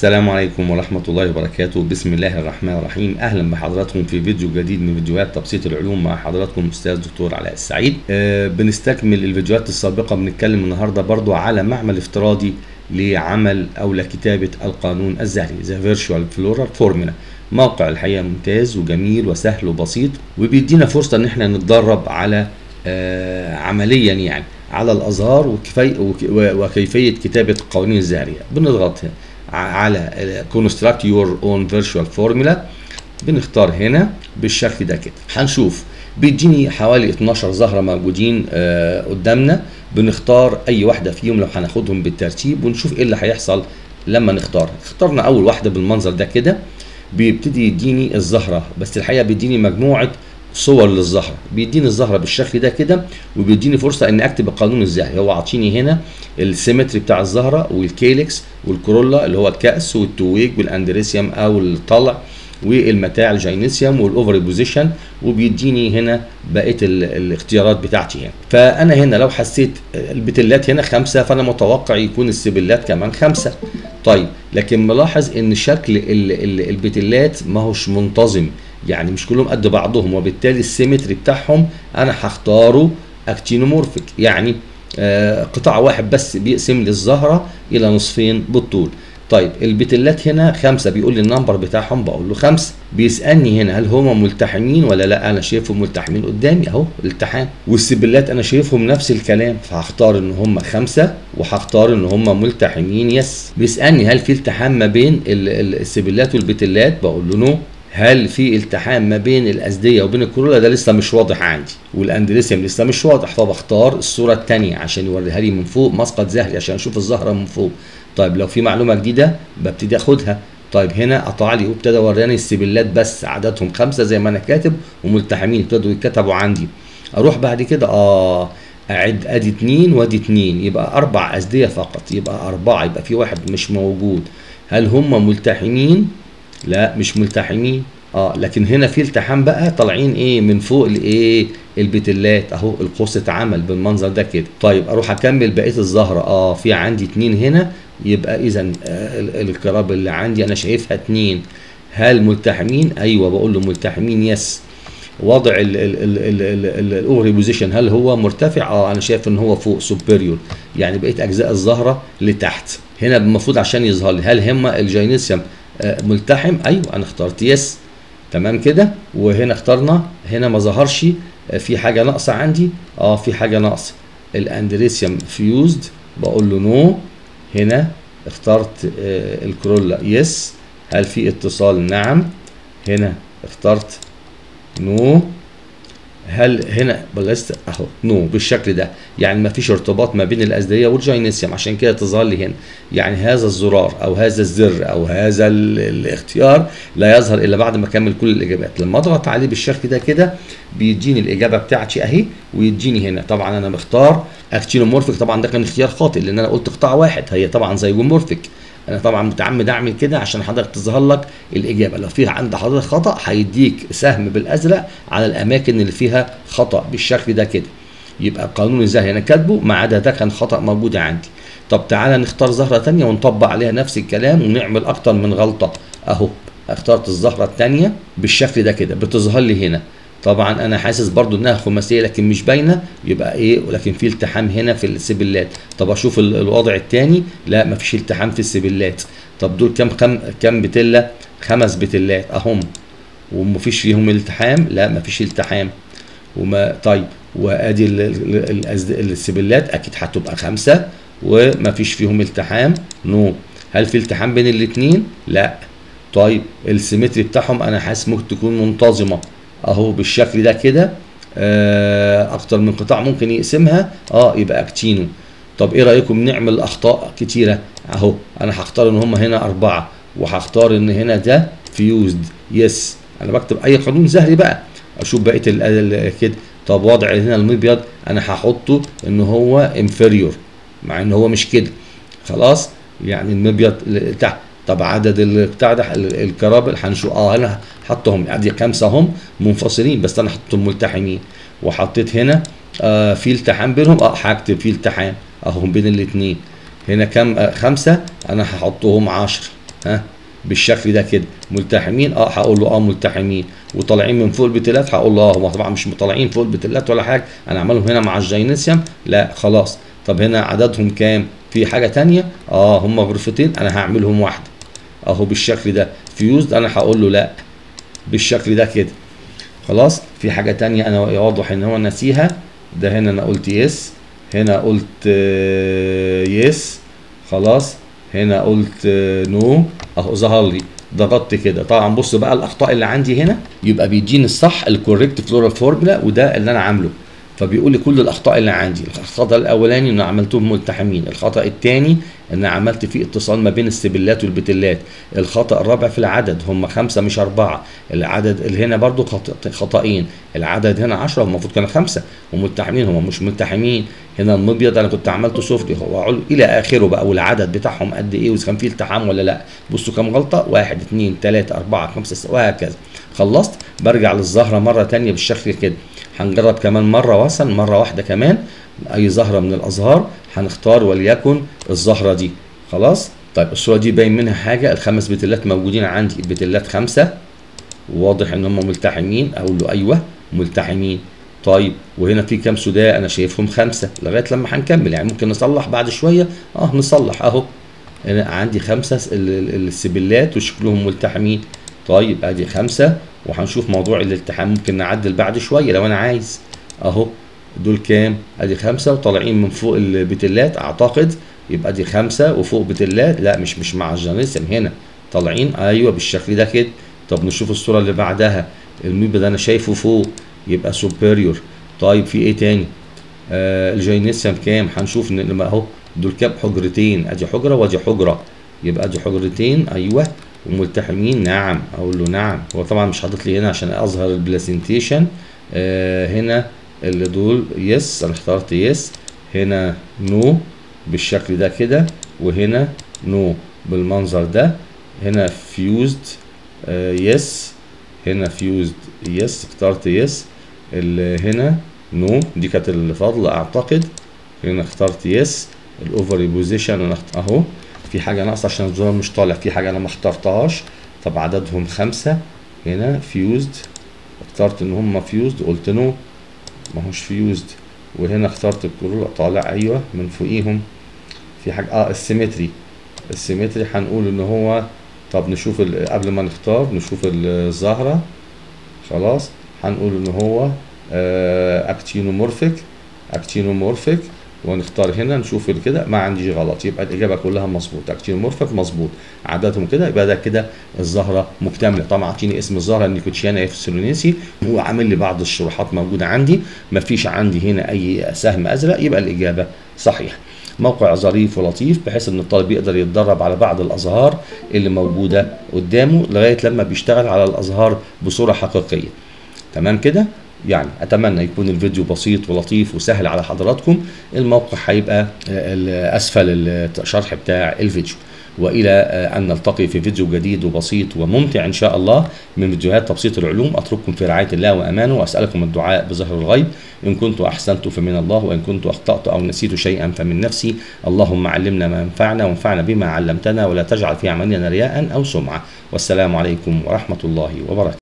السلام عليكم ورحمة الله وبركاته بسم الله الرحمن الرحيم أهلا بحضراتكم في فيديو جديد من فيديوهات تبسيط العلوم مع حضراتكم الأستاذ دكتور علاء السعيد أه بنستكمل الفيديوهات السابقة بنتكلم النهاردة برضو على معمل افتراضي لعمل أو لكتابة القانون الزهري The Virtual Floral Formula موقع الحقيقة ممتاز وجميل وسهل وبسيط وبيدينا فرصة إن احنا نتدرب على أه عمليا يعني على الازهار وكفي وكيفيه كتابه القوانين الزهريه بنضغط على كونستراكت يور اون فيرتشوال فورمولا بنختار هنا بالشكل ده كده هنشوف بيديني حوالي 12 زهره موجودين آه قدامنا بنختار اي واحده فيهم لو هناخدهم بالترتيب ونشوف ايه اللي هيحصل لما نختار اخترنا اول واحده بالمنظر ده كده بيبتدي يديني الزهره بس الحقيقه بيديني مجموعه صور للزهره بيديني الزهره بالشكل ده كده وبيديني فرصه ان اكتب القانون الزهري هو عاطيني هنا السيمتري بتاع الزهره والكيلكس والكورولا اللي هو الكأس والتويج والاندريسيوم او الطلع والمتاع الجينيسيوم والاوفري بوزيشن وبيديني هنا بقيه الاختيارات بتاعتي هنا فانا هنا لو حسيت البتلات هنا خمسه فانا متوقع يكون السبلات كمان خمسه طيب لكن ملاحظ ان شكل البتلات ما هوش منتظم يعني مش كلهم قد بعضهم وبالتالي السيمتري بتاعهم انا هختاره اكتينومورفيك يعني آه قطاع واحد بس بيقسم لي الزهره الى نصفين بالطول طيب البتلات هنا خمسه بيقول لي النمبر بتاعهم بقول له خمسه بيسالني هنا هل هم ملتحمين ولا لا انا شايفهم ملتحمين قدامي اهو التحام والسبلات انا شايفهم نفس الكلام فهختار ان هم خمسه وهختار ان هم ملتحمين يس بيسالني هل في التحام ما بين السبلات والبتلات بقول له نو هل في التحام ما بين الأزدية وبين الكورولا ده لسه مش واضح عندي والاندريسيوم لسه مش واضح فبختار الصورة الثانية عشان يوريها لي من فوق مسقط زهري عشان اشوف الزهرة من فوق طيب لو في معلومة جديدة ببتدي اخدها طيب هنا قطع لي وابتدى وراني السبلات بس عددهم خمسة زي ما انا كاتب وملتحمين ابتدوا يتكتبوا عندي اروح بعد كده اه اعد ادي اتنين وادي اتنين يبقى اربع ازدية فقط يبقى اربعة يبقى في واحد مش موجود هل هم ملتحمين لا مش ملتحمين اه لكن هنا في التحام بقى طالعين ايه من فوق الايه البتلات اهو القوس اتعمل بالمنظر ده كده طيب اروح اكمل بقيه الزهره اه في عندي اتنين هنا يبقى اذا آه القراب اللي عندي انا شايفها اتنين هل ملتحمين ايوه بقول له ملتحمين يس وضع الاوفري بوزيشن هل هو مرتفع اه انا شايف ان هو فوق سوبيريور يعني بقيه اجزاء الزهره لتحت هنا المفروض عشان يظهر لي هل هم الجينيسيوم ملتحم ايوه انا اخترت يس تمام كده وهنا اخترنا هنا ما ظهرش في حاجه ناقصه عندي اه في حاجه ناقصه الاندريسيوم فيوزد بقول له نو هنا اخترت آه الكرولا يس هل في اتصال نعم هنا اخترت نو هل هنا بلست اهو نو بالشكل ده يعني ما فيش ارتباط ما بين الازديه والجينيسيوم عشان كده تظهر لي هنا يعني هذا الزرار او هذا الزر او هذا الاختيار لا يظهر الا بعد ما اكمل كل الاجابات لما اضغط عليه بالشكل ده كده بيديني الاجابه بتاعتي اهي ويديني هنا طبعا انا مختار اكتينومورفيك طبعا ده كان اختيار خاطئ لان انا قلت قطاع واحد هي طبعا زيجومورفيك انا طبعا متعمد اعمل كده عشان حضرتك تظهر لك الاجابه لو فيها عند حضرتك خطا هيديك سهم بالازرق على الاماكن اللي فيها خطا بالشكل ده كده يبقى القانون الزهري انا كاتبه ما عدا ده كان خطا موجود عندي طب تعالى نختار زهره ثانيه ونطبق عليها نفس الكلام ونعمل اكتر من غلطه اهو اخترت الزهره الثانيه بالشكل ده كده بتظهر لي هنا طبعا انا حاسس برضو انها خماسيه لكن مش باينه يبقى ايه ولكن في التحام هنا في السبلات طب اشوف الوضع الثاني لا مفيش التحام في السبلات طب دول كم كم كم بتله خمس بتلات اهم ومفيش فيهم التحام لا مفيش التحام وما طيب وادي السبلات اكيد هتبقى خمسه ومفيش فيهم التحام نو هل في التحام بين الاثنين لا طيب السيمتري بتاعهم انا حاسس ممكن تكون منتظمه اهو بالشكل ده كده آه اكتر من قطاع ممكن يقسمها اه يبقى اكتينو طب ايه رايكم نعمل اخطاء كتيره اهو انا هختار ان هم هنا اربعه وهختار ان هنا ده فيوزد يس انا بكتب اي قانون زهري بقى اشوف بقيه كده طب وضع هنا المبيض انا هحطه ان هو انفيريور مع ان هو مش كده خلاص يعني المبيض تحت طب عدد البتاع ده الكرابل هنشوف اه انا حطهم ادي خمسه هم منفصلين بس انا حطيتهم ملتحمين وحطيت هنا آه في التحام بينهم اه هكتب في التحام اهو بين الاثنين هنا كام آه خمسه انا هحطهم 10 ها بالشكل ده كده ملتحمين اه هقول له اه ملتحمين وطالعين من فوق البتلات هقول له اه هم طبعا مش طالعين فوق البتلات ولا حاجه انا عملهم هنا مع الجينيسيوم لا خلاص طب هنا عددهم كام في حاجه تانية اه هم غرفتين انا هعملهم واحده اهو بالشكل ده فيوزد انا هقول له لا بالشكل ده كده خلاص في حاجه تانية انا واضح ان هو نسيها ده هنا انا قلت يس هنا قلت آه، يس خلاص هنا قلت آه، نو اهو ظهر لي ضغطت كده طبعا بص بقى الاخطاء اللي عندي هنا يبقى بيديني الصح الكوريكت فلورال فورمولا وده اللي انا عامله فبيقول لي كل الاخطاء اللي عندي الخطا الاولاني ان عملتهم ملتحمين الخطا الثاني ان عملت فيه اتصال ما بين السبلات والبتلات الخطا الرابع في العدد هم خمسه مش اربعه العدد اللي هنا برضو خط- خطأين العدد هنا 10 المفروض كان خمسه وملتحمين هم مش ملتحمين هنا المبيض انا كنت عملته سفلي هو عل- الى اخره بقى والعدد بتاعهم قد ايه واذا كان فيه التحام ولا لا بصوا كام غلطه واحد اثنين ثلاثه اربعه خمسه ستة وهكذا خلصت برجع للزهره مره تانية بالشكل كده هنجرب كمان مره وصل مره واحده كمان اي زهره من الازهار هنختار وليكن الزهره دي خلاص طيب الصوره دي باين منها حاجه الخمس بتلات موجودين عندي البتلات خمسه واضح ان هم ملتحمين اقول له ايوه ملتحمين طيب وهنا في كام سوداء انا شايفهم خمسه لغايه لما هنكمل يعني ممكن نصلح بعد شويه اه نصلح اهو انا عندي خمسه س- ال- ال- السبلات وشكلهم ملتحمين طيب ادي خمسه وهنشوف موضوع الالتحام ممكن نعدل بعد شويه لو انا عايز اهو دول كام ادي خمسه وطالعين من فوق البتلات اعتقد يبقى دي خمسه وفوق بتلات لا مش مش مع الجانيسم هنا طالعين ايوه بالشكل ده كده طب نشوف الصوره اللي بعدها الميبا ده انا شايفه فوق يبقى سوبيريور طيب في ايه تاني آه الجينيسيوم كام هنشوف ان لما اهو دول كام حجرتين ادي حجره وادي حجره يبقى ادي حجرتين ايوه وملتحمين نعم اقول له نعم هو طبعا مش حاطط لي هنا عشان اظهر البلاسنتيشن آه هنا اللي دول يس انا اخترت يس هنا نو بالشكل ده كده وهنا نو بالمنظر ده هنا فيوزد يس هنا فيوزد يس اخترت يس اللي هنا نو دي كانت الفضل اعتقد هنا اخترت يس الاوفري بوزيشن انا اخت... اهو في حاجه ناقصه عشان الزرار مش طالع في حاجه انا ما اخترتهاش طب عددهم خمسه هنا فيوزد اخترت ان هم فيوزد قلت نو ما هوش فيوزد وهنا اخترت الكرول طالع ايوه من فوقيهم في حاجه اه السيمتري السيمتري هنقول ان هو طب نشوف ال- قبل ما نختار نشوف الزهره خلاص هنقول ان هو آه اكتينومورفيك اكتينومورفيك ونختار هنا نشوف ال- كده ما عنديش غلط يبقى الاجابه كلها مظبوط اكتينومورفيك مظبوط عددهم كده يبقى ده كده الزهره مكتمله طبعا اعطيني اسم الزهره النيكوتشيانا افسلونيسي هو عامل لي بعض الشروحات موجوده عندي ما فيش عندي هنا اي سهم ازرق يبقى الاجابه صحيحه موقع ظريف ولطيف بحيث ان الطالب يقدر يتدرب على بعض الازهار اللي موجوده قدامه لغايه لما بيشتغل على الازهار بصوره حقيقيه تمام كده يعني اتمنى يكون الفيديو بسيط ولطيف وسهل على حضراتكم الموقع هيبقى آه، اسفل الشرح بتاع الفيديو والى آه، ان نلتقي في فيديو جديد وبسيط وممتع ان شاء الله من فيديوهات تبسيط العلوم اترككم في رعايه الله وامانه واسالكم الدعاء بظهر الغيب ان كنت احسنت فمن الله وان كنت اخطات او نسيت شيئا فمن نفسي اللهم علمنا ما ينفعنا وانفعنا بما علمتنا ولا تجعل في عملنا رياء او سمعه والسلام عليكم ورحمه الله وبركاته